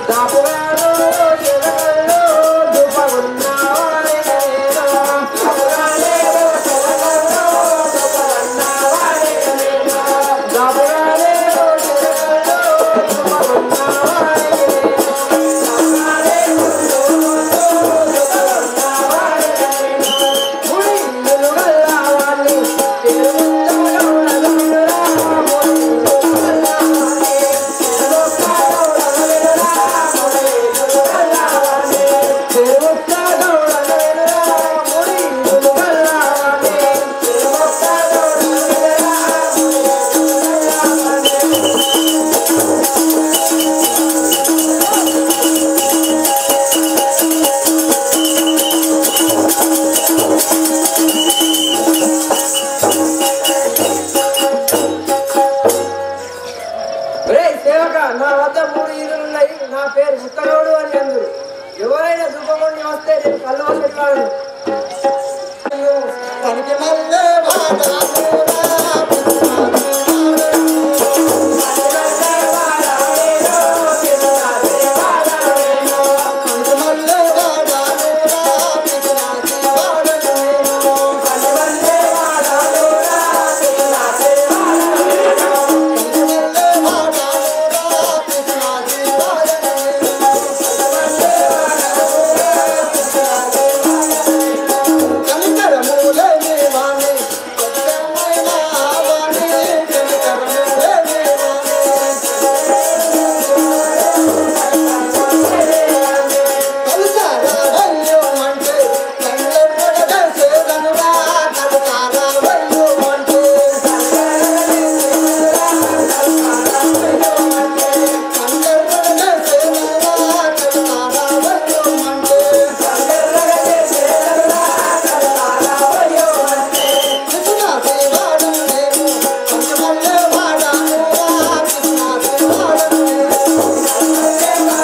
ఒరేయ్ సేవక నా వద్ద మూడు ఈరులు ఉన్నాయి నా పేరు ముక్కలోడు అని అందరు ఎవరైనా దుఃఖండి వస్తే నేను కళ్ళు వస్తున్నాను పనికి మల్లె వాడానురా పనికి మల్లె వాడానురా పిసినాసి వాడను పనికి మల్లె వాడానురా పిసినాసి వాడను కనికరములేని వాణి కొత్తమైన వాణి కనికరములేని వాణి కలుసారా వయ్యో అంటే కళ్ళెప్పటికే చేదనురా కలుసారా వయ్యో అంటే కళ్ళెప్పటికే చేదనురా కలుసారా వయ్యో అంటే కృష్ణాసి వాడను నేను పంచమల్లె వాడాను రా కృష్ణాసి వాడను నేను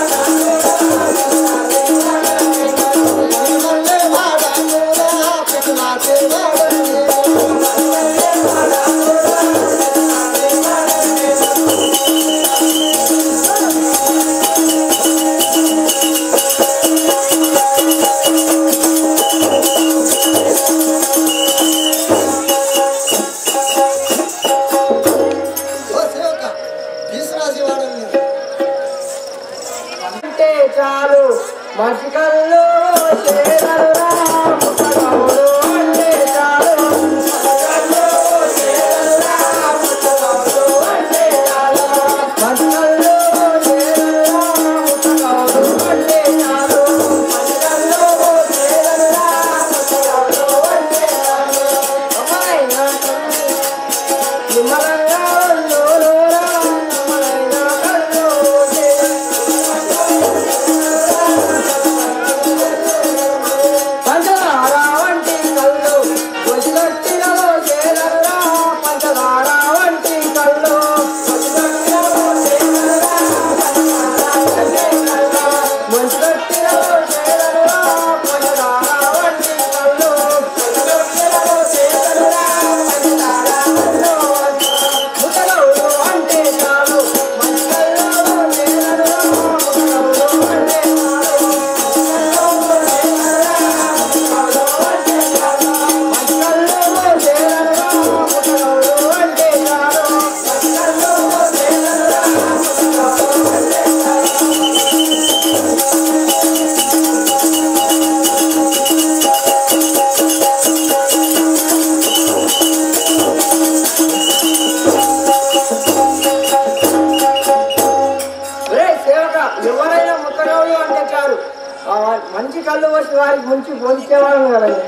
పంచమల్లె వాడాను రా కృష్ణాసి వాడను నేను ఓ సేవక కృష్ణాసి వాడను నేను అంటే చాలు మంచి కళ్ళు చేదరురా ముక్కలోడు అంటే చాలు మంచి కళ్ళు చేదరురా ముక్కలోడు అంటే చాలు అమ్మాయినా నిమ్మలంగా ఉన్నోరా నిమ్మలైన కళ్ళు పంచదార వంటి కళ్ళు వచ్చినట్టినలో చేరరా పంచదార వంటి కళ్ళు వచ్చినట్టినలో చేరరా పంచదార వంటి కళ్ళు ముసలోడు అంటే చాలు మంచి కళ్ళు చేరరా ముసలోడు అంటే చాలు ఎవరైనా ముత్తగవులు అంటే చాలు ఆ మంచి కళ్ళు వచ్చి వారికి ముంచి పోల్చేవాడు కదండి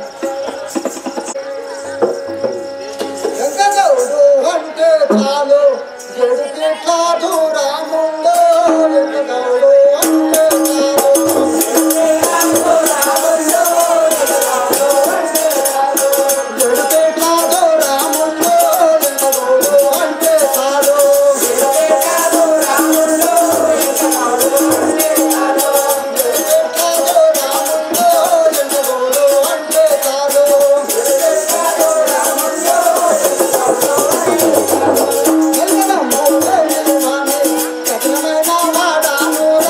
వెంకటవుడు అంటే చాలు జడికి కాదు రాముడు వెంకటవుడు అంటే చాలు జడికి కాదు రాముడు వెంకటవుడు అంటే చాలు జడికి కాదు రాముడు వెంకటవుడు అంటే చాలు కనకరములేని వాణి కఠినమైన వాడాను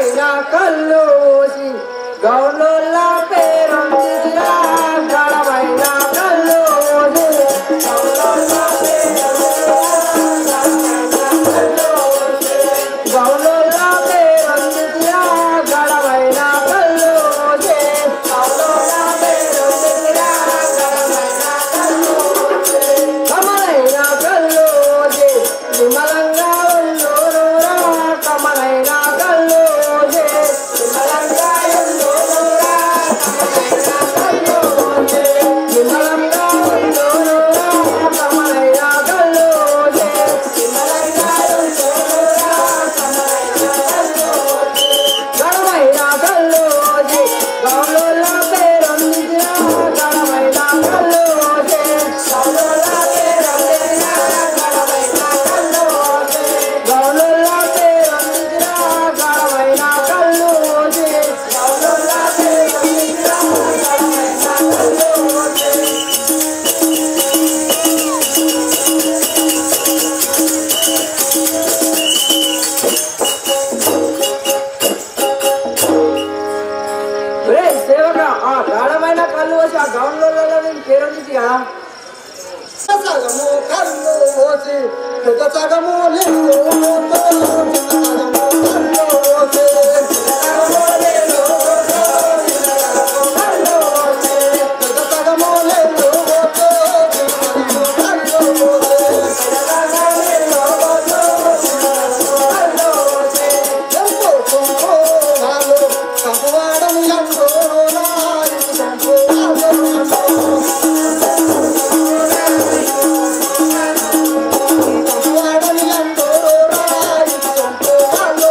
ఘనమైన కళ్ళు ఊసి గౌలోల్ల పేరొందిరా ఘనమైన కళ్ళు ఊసి గౌలోల్ల పేరొందిరా ఘనమైన కళ్ళు ఊసి గౌలోల్ల పేరొందిరా కమలైన కల్లోజే విమలంగా ఉన్నోరురా కమలైన కల్లోజే విమలంగా ఉన్నోరురా కమలైన కల్లోజే విమలంగా ఉన్నోరురా కమలైన కల్లోజే విమలంగా ఉన్నోరురా కమలైన కల్లోజే గడవైన కల్లోజే గౌలోల పేరొందిరా గడవైన కల్లోజే గౌలోల పేరొందిరా గడవైన కల్లోజే గౌలోల పేరొందిరా గడవైన కల్లోజే గౌలోల పేరొందిరా గడవైన కల్లోజే రే సేవక ఆ గాఢమైన కళ్ళు వచ్చి ఆ గౌన్లలో పేరొంది కదా సగము కళ్ళు పోసి పెద్ద సగము నిన్ను కళ్ళు పోసి పెద్ద సగము నిన్ను కళ్ళు పోసి ఎంతో కుంకుమాలు కంపవాడం ఎంతో రాయి కంపవాడు కంపవాడని ఎంతో రాయి కంపవాడు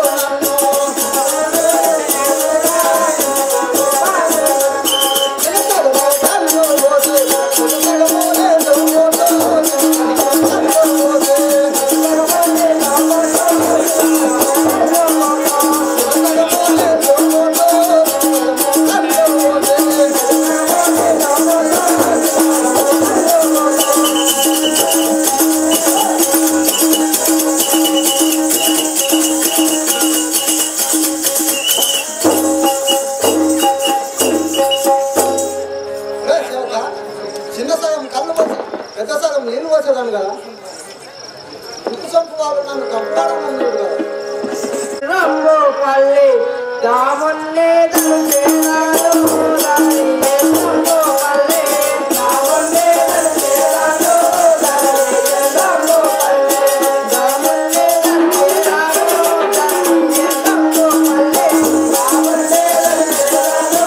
చిన్న సగం కళ్ళు పోసి పెద్ద సగం నీళ్ళు పోసేదాను కదా ఉప్పు చంపు వాళ్ళు నన్ను కంపాడమని కదా రంగు పల్లి దామన్నే చేరాలు రాణి రంగు పల్లి దామన్నే చేరాలు రాణి రంగు పల్లి దామన్నే చేరాలు రాణి రంగు పల్లి దామన్నే చేరాలు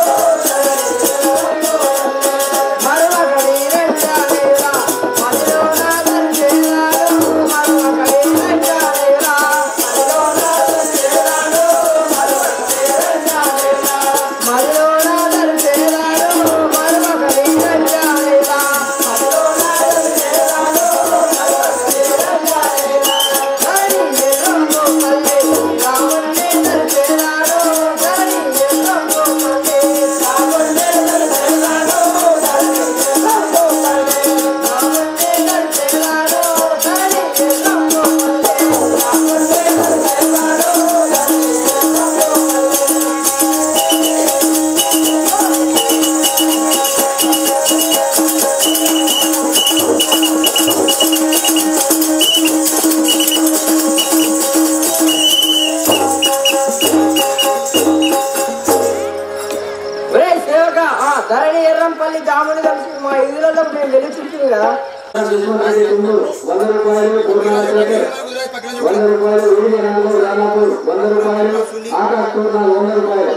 మరవకడి రెండాలేరా మదిలోన దర్శనాలు మరవకడి రెండాలేరా మదిలోన దర్శనాలు మరవకడి రెండాలేరా మదిలోన దర్శనాలు మరవకడి రెండాలేరా మదిలోన దర్శనాలు మరవకడి రెండాలేరా గడి రంగు పల్లె రావణ్ణి దర్శనాలు గడి రంగు పల్లె రావణ్ణి దర్శనాలు ఒరే సేవక ఆ ధరణి ఎర్రంపల్లి దాముని కలిసి మా ఇళ్ళలో మేము వెలుచుంటుంది కదా వంద రూపాయలు పూర్ణాలకే వంద రూపాయలు ఊరి నాలుగు రామాపూర్ వంద రూపాయలు ఆకాశ్ పూర్ణాలు వంద రూపాయలు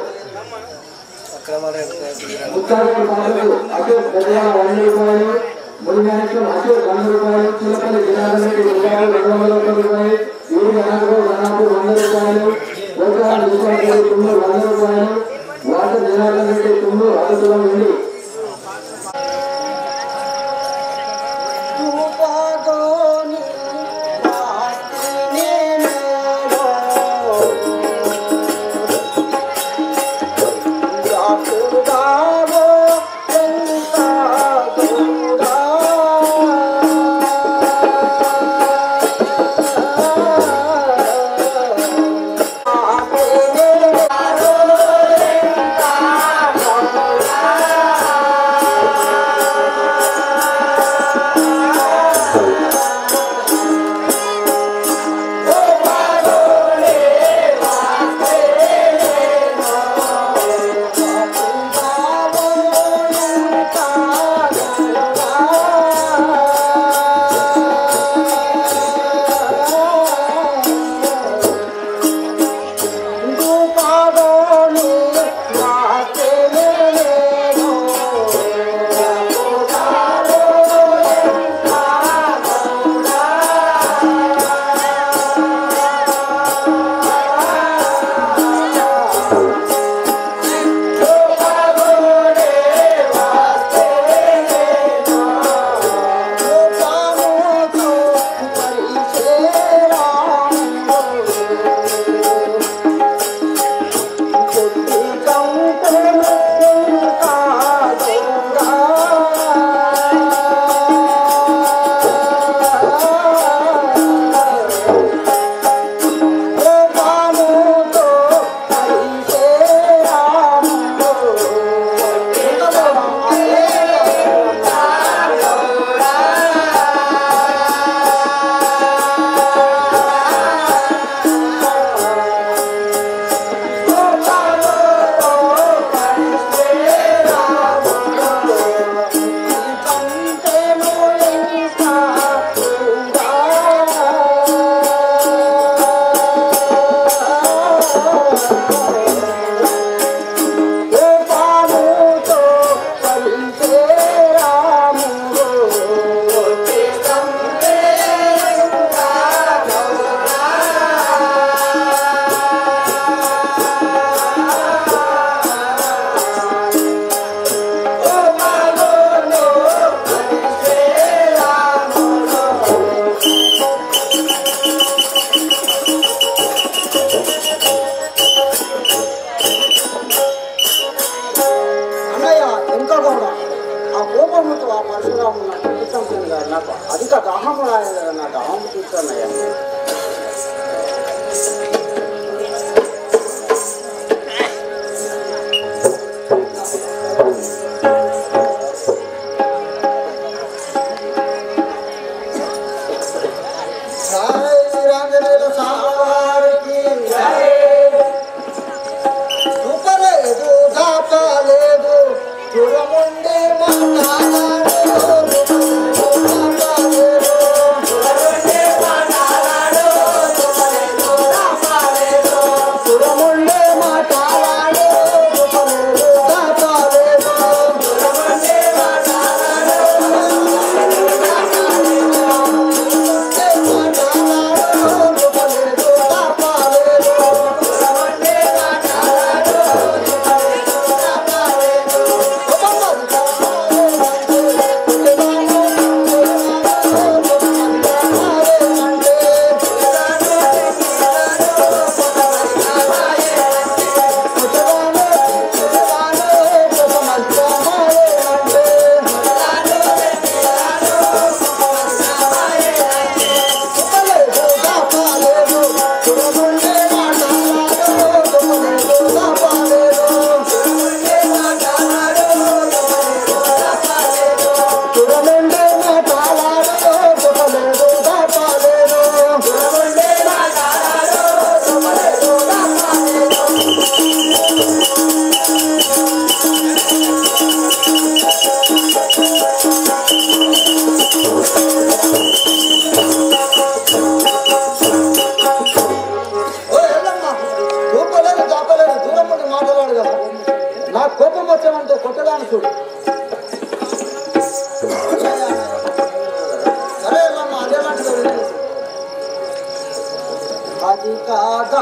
ముత్తాపూర్ పాటలు అశోక్ పెద్దవాళ్ళ వంద రూపాయలు మునిమేశ్వరం అశోక్ వంద రూపాయలు చిల్లపల్లి జనార్దన్ రెడ్డి రూపాయలు రెండు వందల ఒక్క రూపాయలు ఊరి నాలుగు రామాపూర్ వంద రూపాయలు గోపాల రూపాయలు తుమ్మూరు వంద రూపాయలు వాటర్ జనార్దన్ రెడ్డి తుమ్మూరు అరకులం నుండి రూపగోని నేను యాకుడావో ఎంతాదురా ఆపేనే కొట్టడానికి దాపలేదు దూరం నుండి మాట్లాడాడు కదా నా కోపం వచ్చామంటే కొట్టడానికి చూడు సరే అమ్మ అదేలాంటి అది కాదా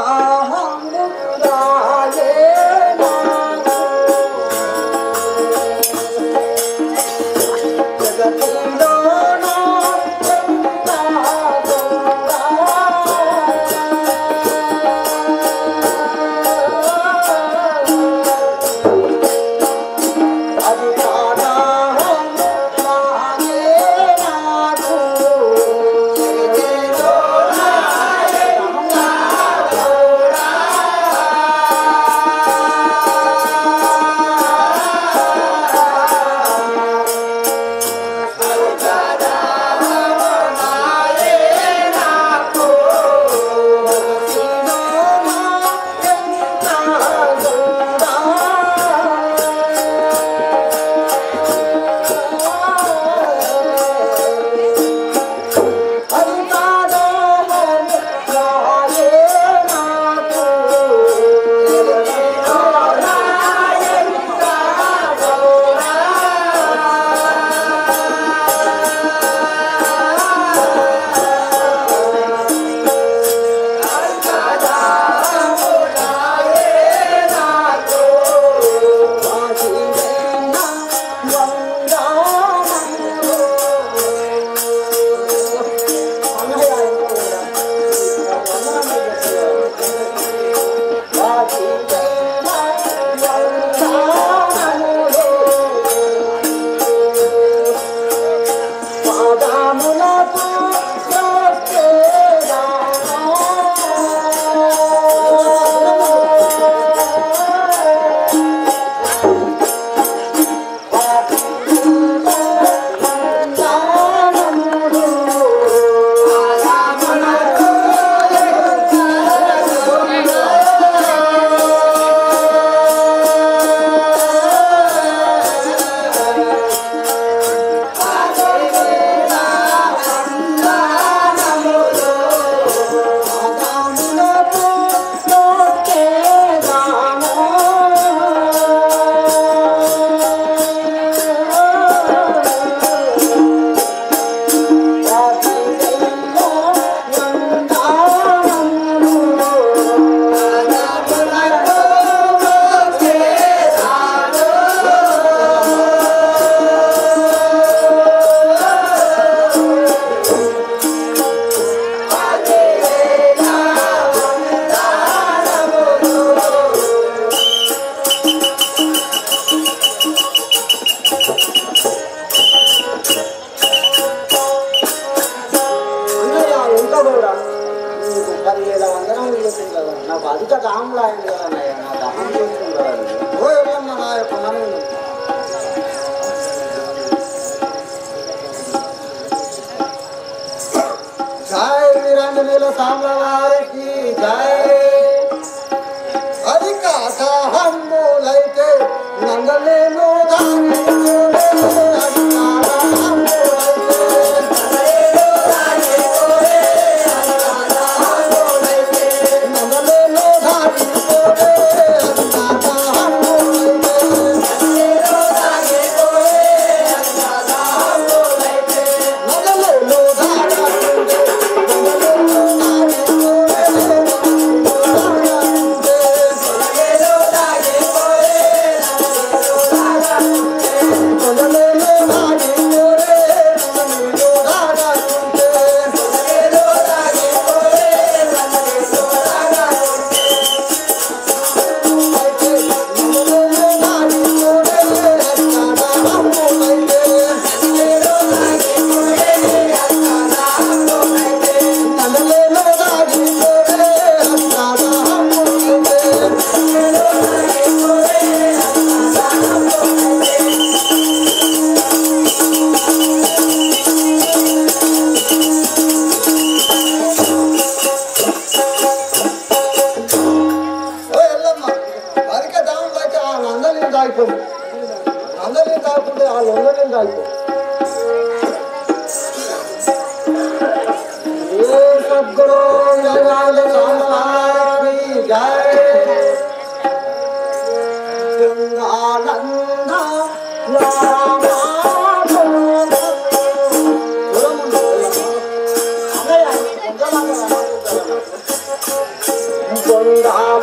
అది కాదా అన్నయ్య ఎంత కూడా నీకు పదివేల వందనం చేసింది కదా నాకు అధిక దాహంలో అయింది కదా అన్నయ్య నా దాహం చేసింది కదా ఓ ఎవరమ్మా నా యొక్క మనవులు జై వీరాంజనేయుల సామ్రావారికి జై అధిక దాహములైతే నందలేను దాని అధిక ఓ ఎల్లమ్మ వరిక దాం అయితే ఆ నందలిని దాగిపోయి నందలిని దాక్కుంటే ఆ లొంగలిని దాగిపో ఏ సద్గురు జగన్నాథ స్వామి జై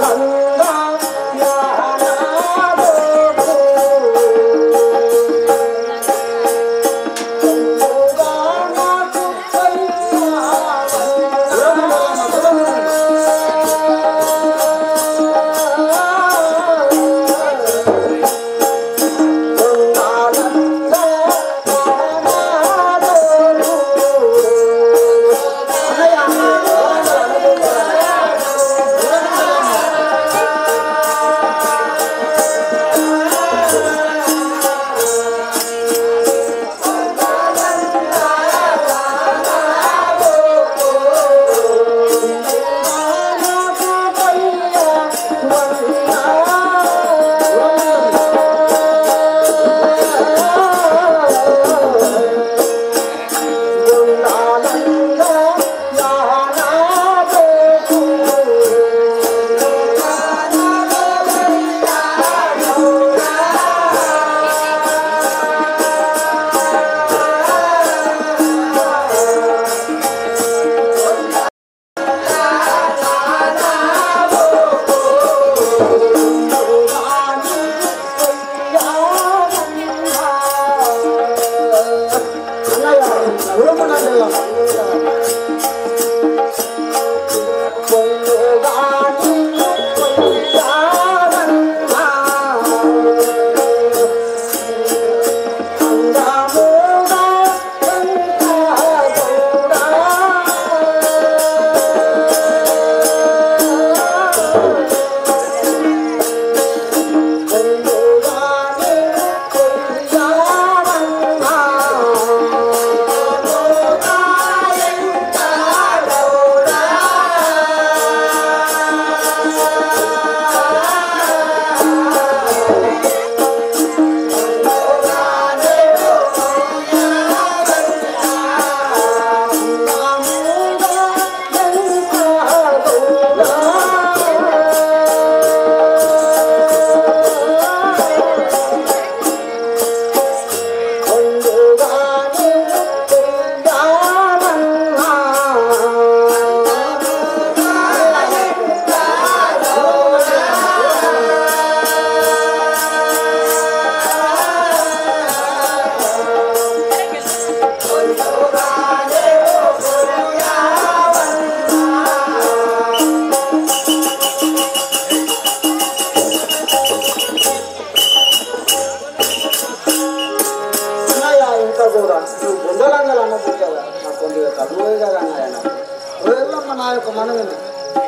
నా యొక్క మనవిని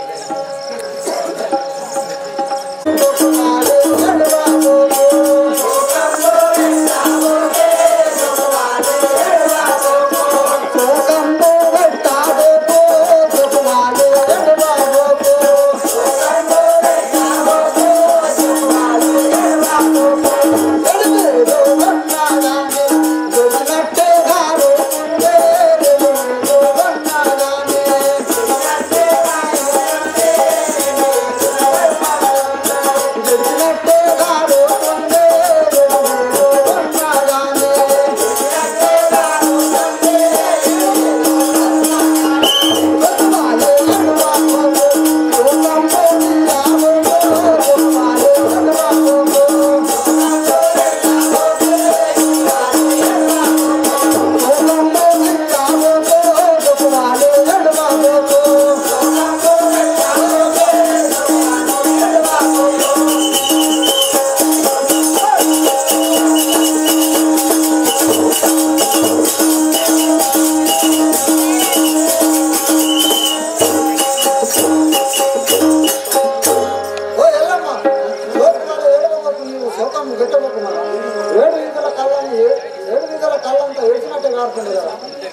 ఓ ఎల్లమ్మ లోపల ఏడవకు నీవు శోకం గెట్టబోకు మన ఏడు వీధుల కళ్ళని ఏ- ఏడు వీధుల కళ్ళంతా ఏడ్చినట్టే కాడుతుంది కదా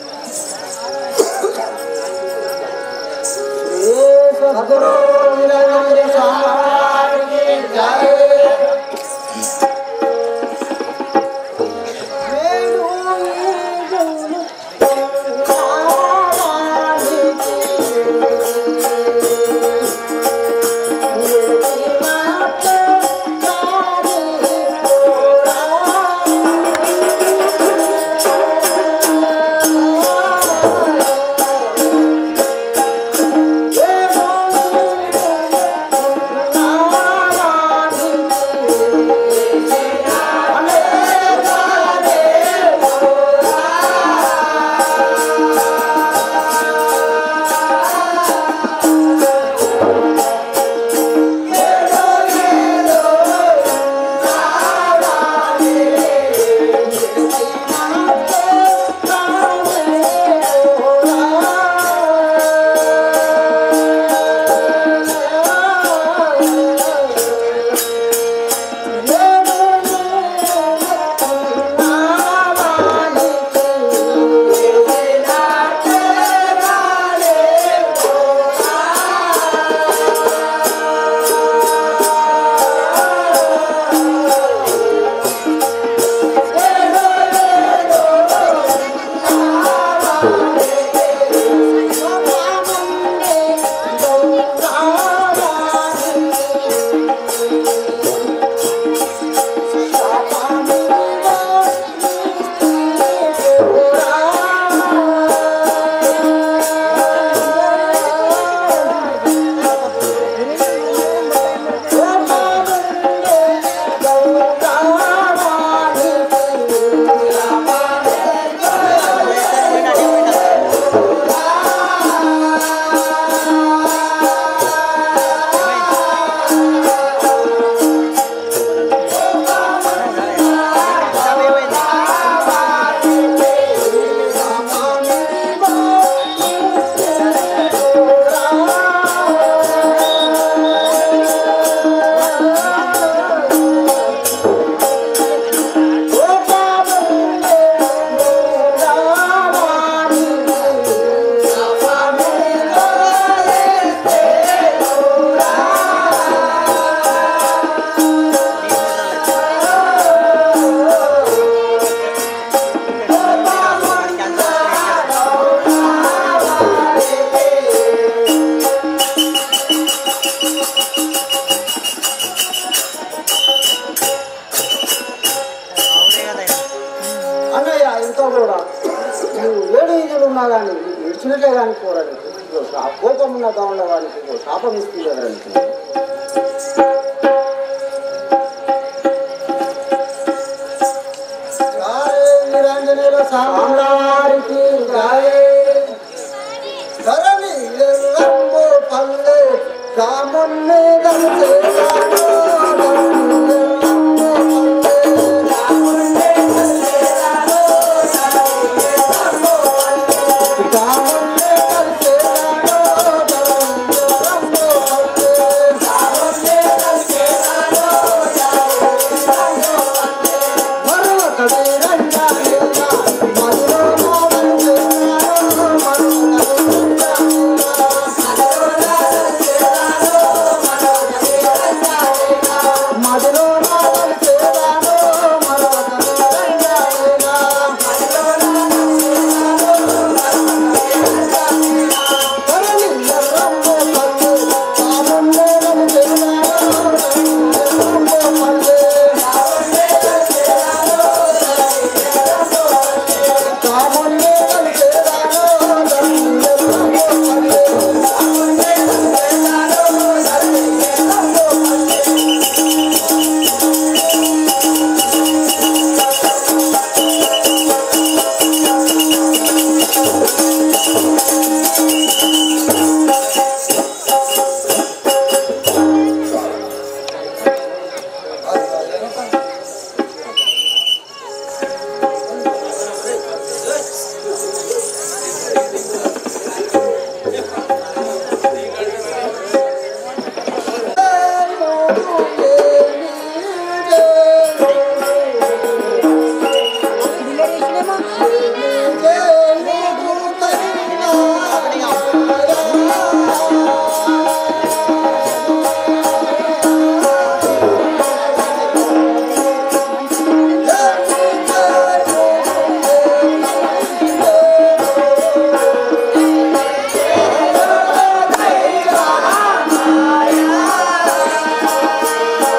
శ్రీ సద్గురు వీరాంజనేయ స్వామికి జై. వేణు వీణులు కావాలికి Thank ఉన్నా కానీ ఇచ్చినట్లే కానీ పోరాడు కోపం ఉన్న గౌండ్ల వాడికి ఇదిగో శాపం ఇస్తుంది కదా నిరంజనేల సామ్రాడికి గాయే ధరణి ఎల్లమ్మో పల్లె రాముణ్ణి గంచేరాను ధరణి ఎల్లమ్మో పల్లె రాముణ్ణి గంచేరాను ధరణి ఎల్లమ్మో పల్లె రాముణ్ణి గంచేరాను ధరణి ఎల్లమ్మో పల్లె రాముణ్ణి గంచేరాను ధరణి ఎల్లమ్మో పల్లె మరొకటి రంగాలిల్ల మదిలో మోగలు చేరాను మరొకటి మదిలో మోగలు చేరాను మరొకటి రంగాలిల్ల ధరణి ఎల్లమ్మో పల్లె రాముణ్ణి గంచేరాను ధరణి ఎల్లమ్మో పల్లె కాముణ్ణి కలిసేదాను ధరణి ఎల్లమ్మో పల్లె ఆ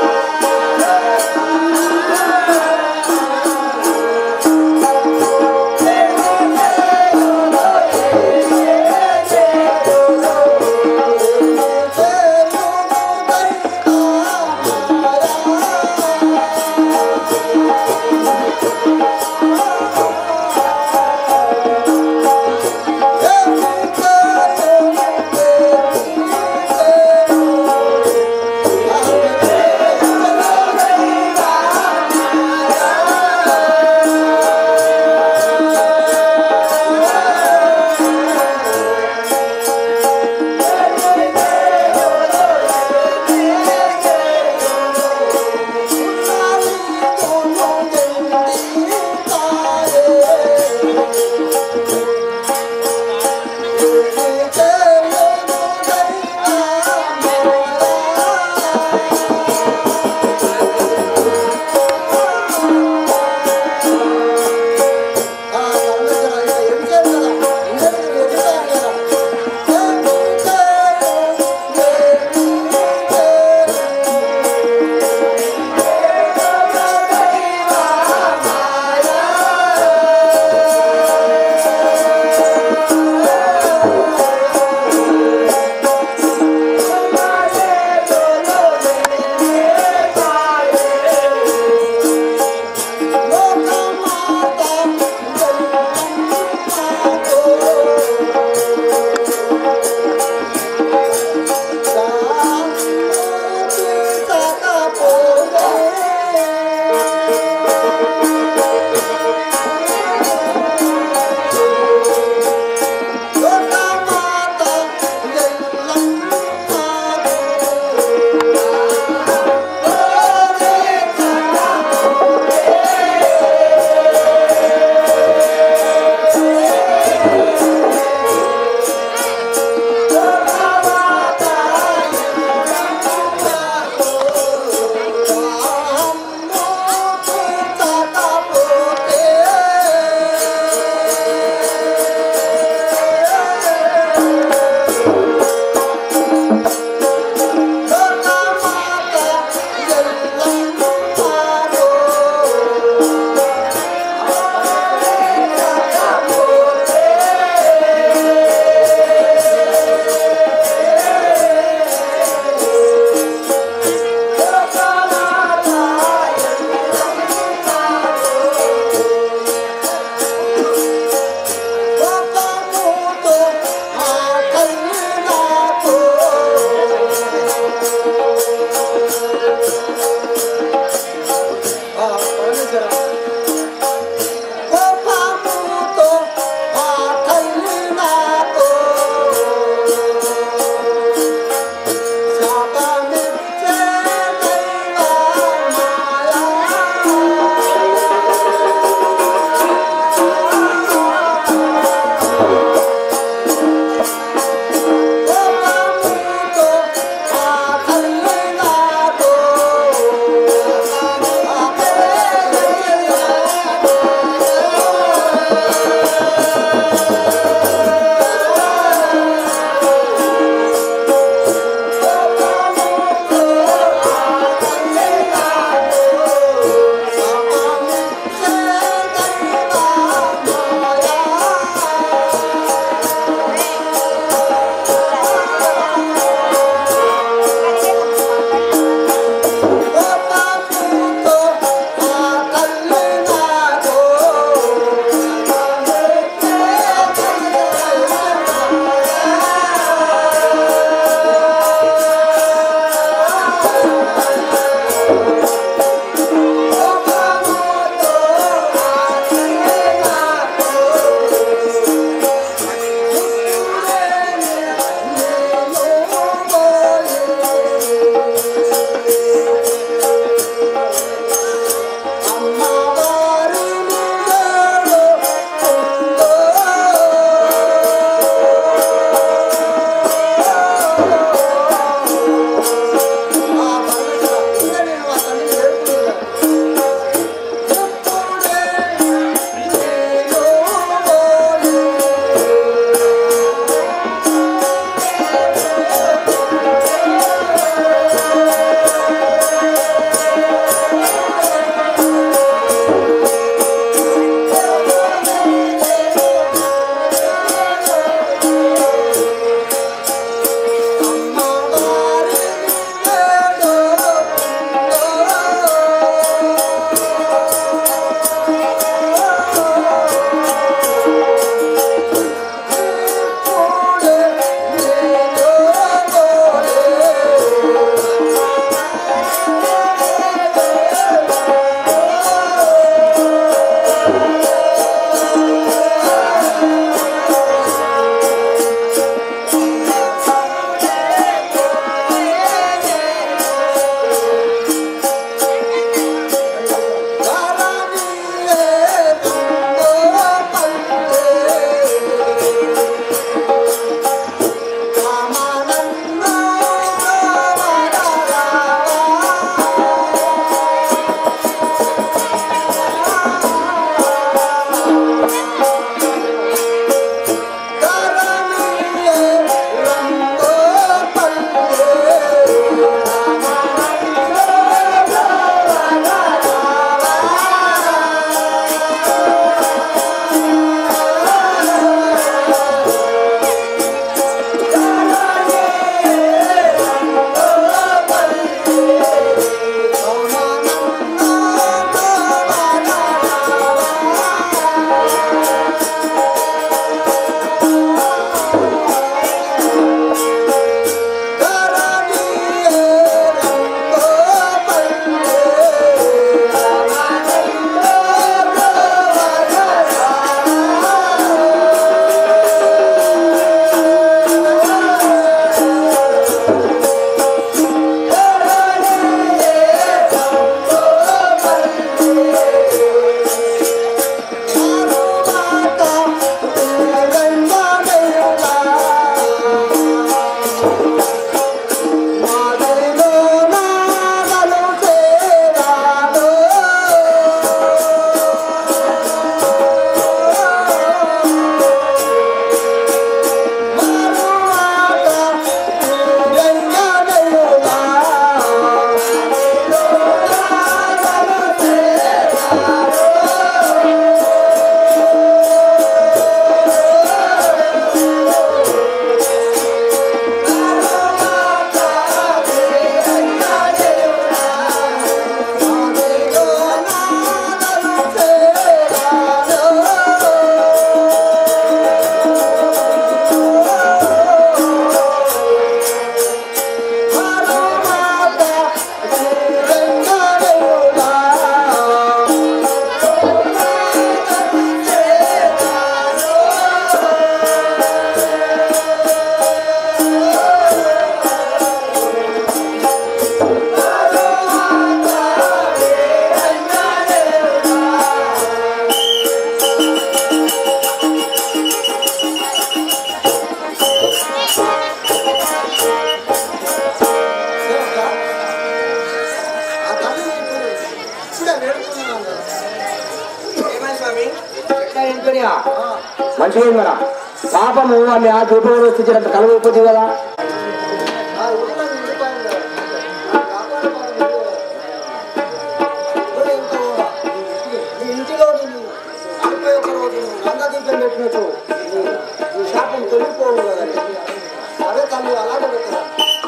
నేర్చుకున్నాను ఏమై స్వామి ఎట్లా ఎంతునియా మంచిగా ఉంది కదా పాపము ఆమె ఆ చూపులో వచ్చినంత కలవైపోతుంది కదా ఆ ఊళ్ళో నిండిపోయింది కదా. నా వ్యాపారం బాగా ఇప్పుడు ఇంకా కూడా నీ ఇంటిలో నేను నలభై ఒక్క రోజు నందదీపం పెట్టినట్టు నీ- నీ శాపం తొలిగిపోవు కదండి అదే తల్లి అలాగే పెట్టదా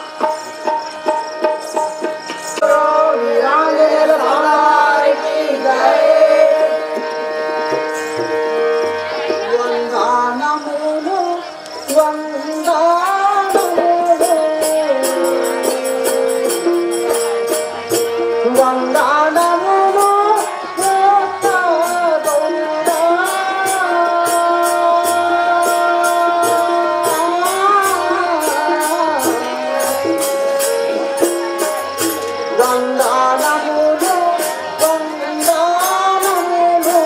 వందనములు వందనములు వందనములు వందనములు వందనములు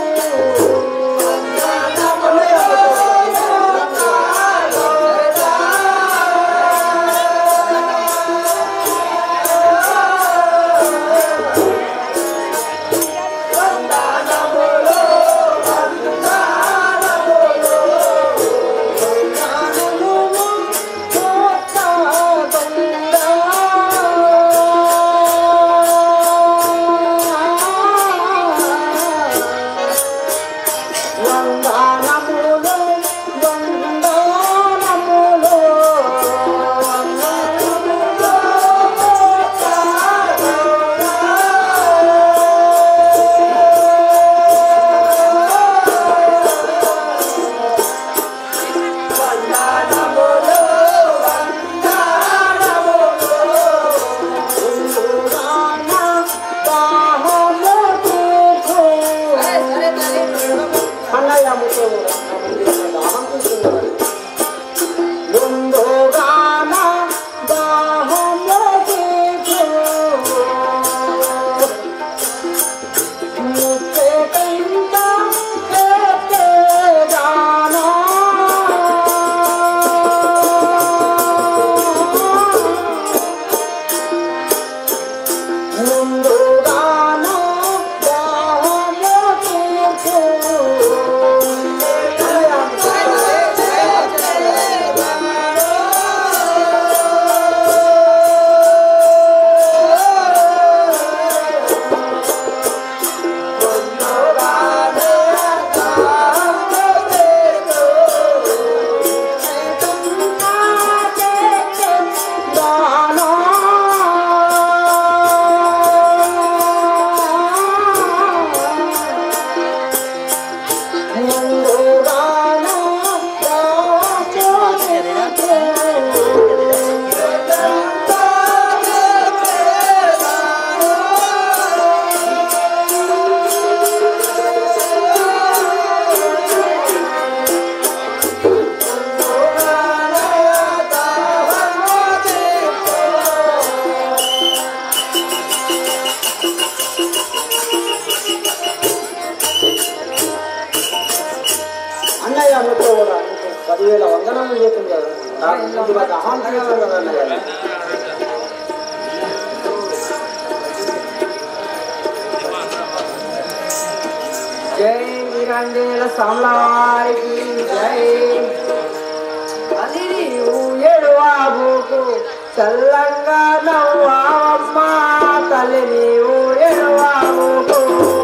వందనములు వందనములు అన్నయ్య దాహం తీసుకున్నాడు ముందుగాన దాహంలో తీర్చు. ముచ్చేటంత చేసేదానా. ముందుగాన దాహంలో తీర్చు. అన్నయ్య అన్నతో కూడా నీకు పదివేల వందనాలు చేతుంది కదా నాకు కొద్దిగా దహం చేస్తుంది కదా అన్నయ్య జై వీరాంజనేయుల సామ్లారికి జై అది నీవు ఎడువాబుకు చల్లంగా నవ్వావమ్మ తల్లి నీవు ఎడువాబుకు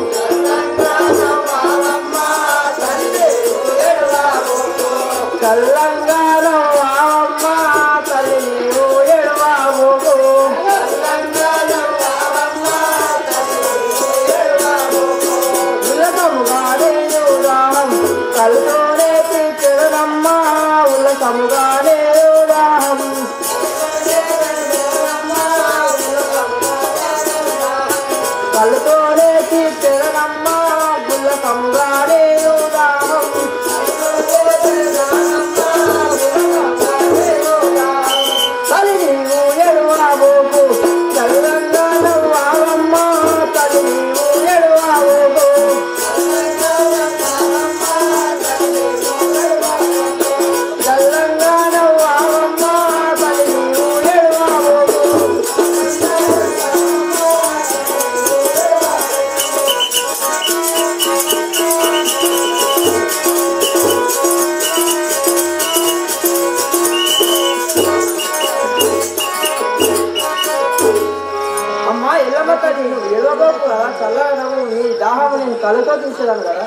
చల్లంగా నవ్వావమ్మ తల్లి నీవు ఎడువాబుకు ఉల్లసముగానే ఉదాహం కలుతోనే తీర్చదమ్మా ఉల్లసముగానే ఉదాహం కలుతోనే తీర్చదమ్మా ఉల్లసముగానే ఉదాహం తల్లి నీవు ఎడువాబోకు చల్లంగా నవ్వావమ్మ తల్లి నీవు ఎడువాబోకు తెలంగాణ వావమ్మ తల్లి నీవు ఎడువాబోకు నువ్వు ఏడవకు కదా చల్లగా నవ్వు నీ దాహం నేను కళ్ళతో చూసేదాను కదా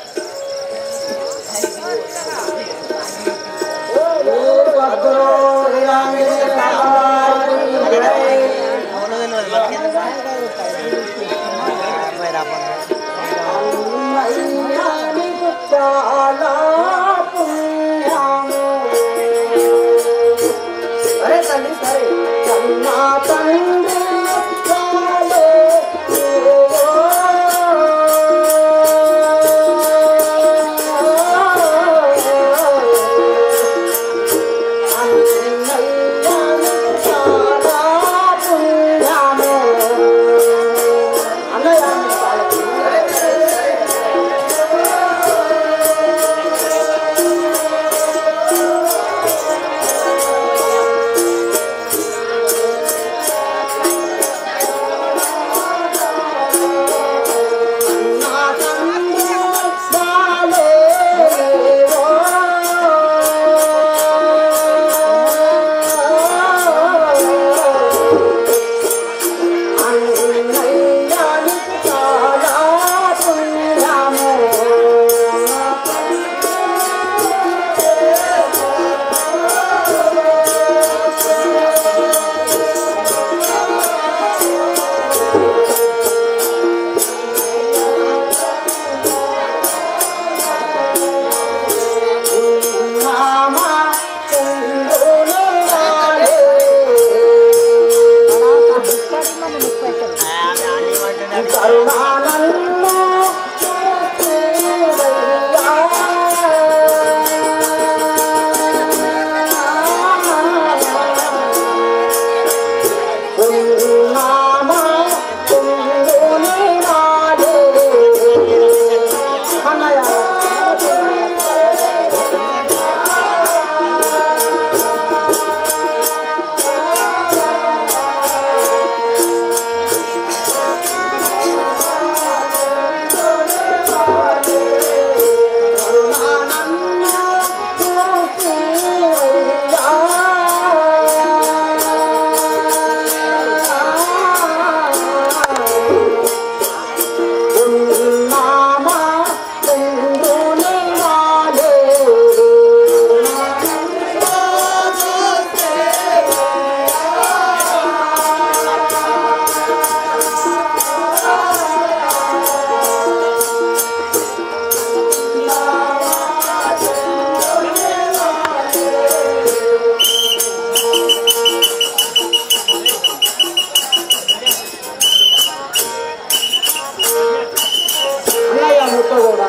సరే తండ్రి సరే అన్నయ్య ముట్ట కూడా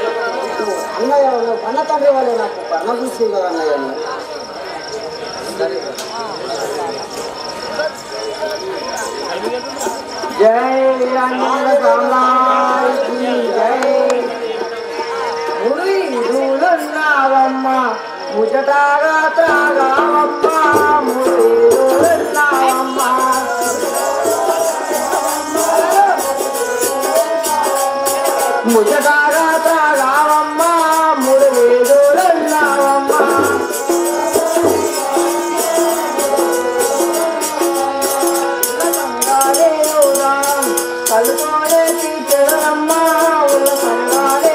అన్నయ్య నువ్వు కన్న తండ్రి వాళ్ళే నాకు కన్న చూసి కదా అన్నయ్య నువ్వు. జై వీరాంజనేయ స్వామి జై ముడిదులున్నావమ్మ ముజటాగా త్రాగావమ్మ ముడిదులున్నావమ్మ ముజటాగా త్రాగావమ్మ ముడిదులున్నావమ్మ కలుపుకోలే తీర్చడమ్మ ఉల్ల సంగాలే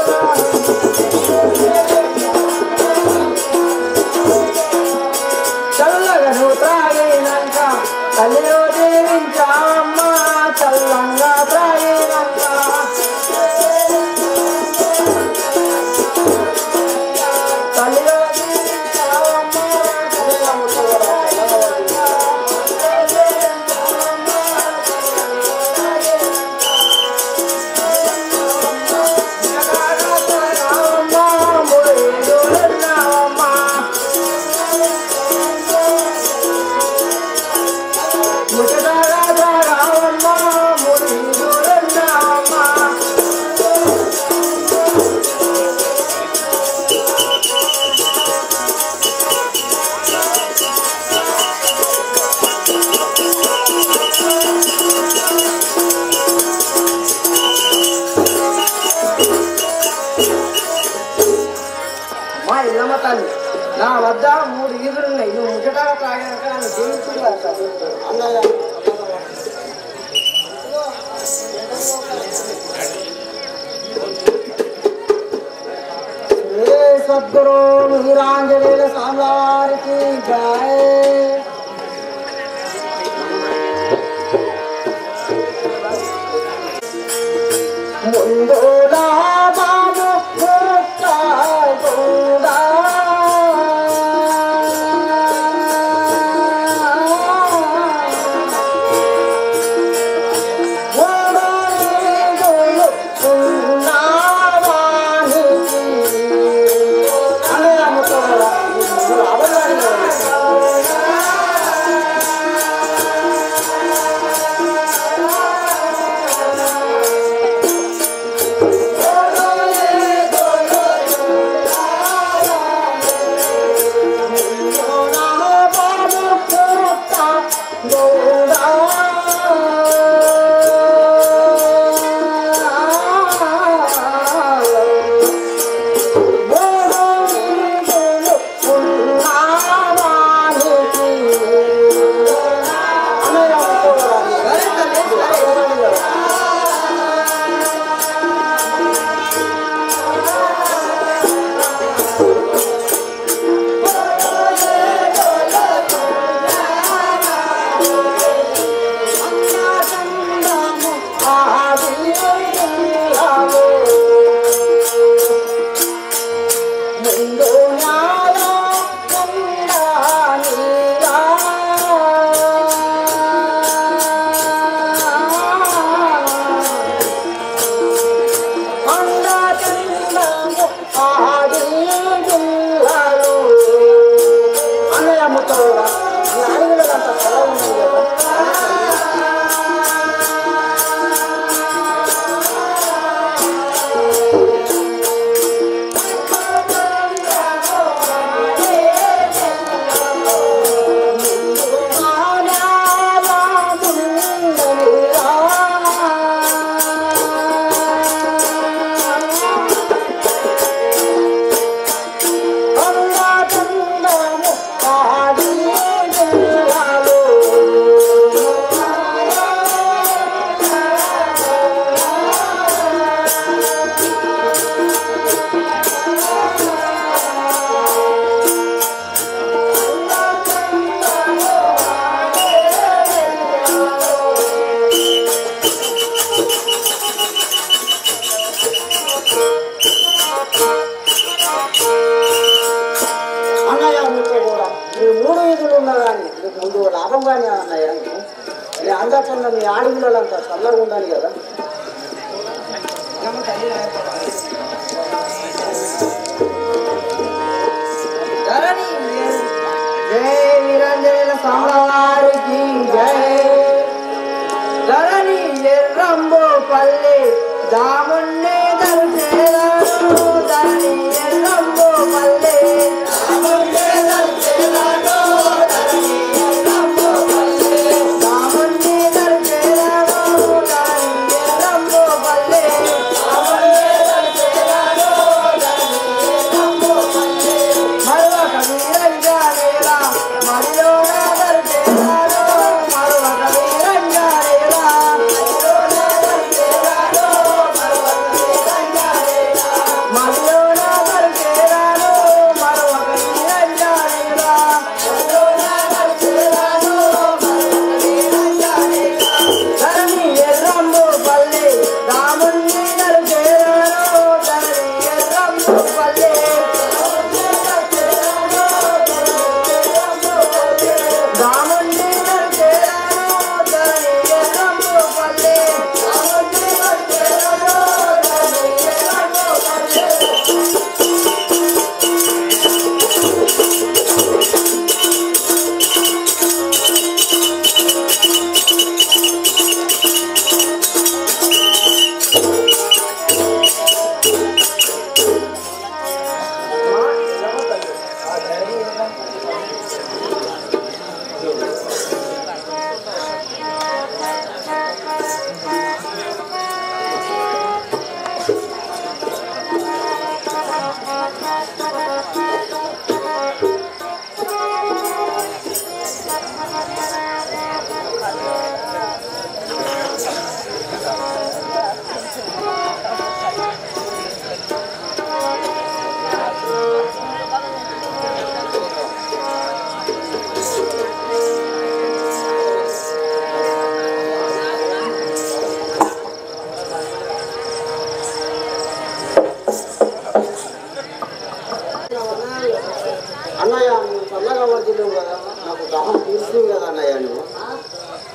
చల్లగను త్రాగినాక తల్లిలో దేవించావమ్మ చల్లంగా త్రాగినాక తల్లిలో దేవించావమ్మ మా ఇల్లమ్మ తల్లి నా వద్ద మూడు ఈదులు ఉన్నాయి నువ్వు ముచ్చటగా తాగినాక నన్ను జీవించుకుంటా అన్నయ్య సద్గురు వీరాంజనేయుల స్వామివారికి జయ ముందు బాబు పుట్టాకుండా మూడు ఉన్నావానికి అనే అమ్ముతారా అన్నయ్య అమ్ముతారా అడవిలో అంత పొలం ఉంది కదా అన్నయ్య మీకు కూడా మీ మూడు వీధులు ఉన్నదాన్ని మీకు ముందు లాభం కానీ అన్నయ్య మీకు మీ అందరికన్నా మీ ఆడపిల్లలంతా చల్లగా ఉండాలి కదా ధరణి జై వీరంజనేయుల స్వామివారికి జై ధరణి ఎర్రంబో పల్లె దామున్నే దర్శనాలు ధరణి ఎర్రంబో పల్లె దామున్నే దర్శనాలు ధరణి ఎర్రంబో పల్లె దామున్నే దర్శనాలు ధరణి ఎర్రంబో పల్లె దామున్నే దర్శనాలు ధరణి ఎర్రంబో పల్లె మరొక వీరంజనేయుల మరిలోన దర్శనాలు మరొక వీరంజనేయుల మరిలోన దర్శనాలు మరొక వీరంజనేయుల మరిలోన దర్శనాలు మరొక వీరంజనేయుల మరిలోన దర్శనాలు మరొక వీరంజనేయుల ధరణి ఎర్రంబు పల్లె రాముని దర్శనాలు ధరణి ఎర్రంబు పల్లె రాముని దర్శనాలు ధరణి ఎర్రంబు పల్లె రాముని దర్శనాలు ధరణి ఎర్రంబు పల్లె అన్నయ్య నువ్వు చల్లగా వర్జిల్లేవు కదా నాకు దహం తీర్చువు కదా అన్నయ్య నువ్వు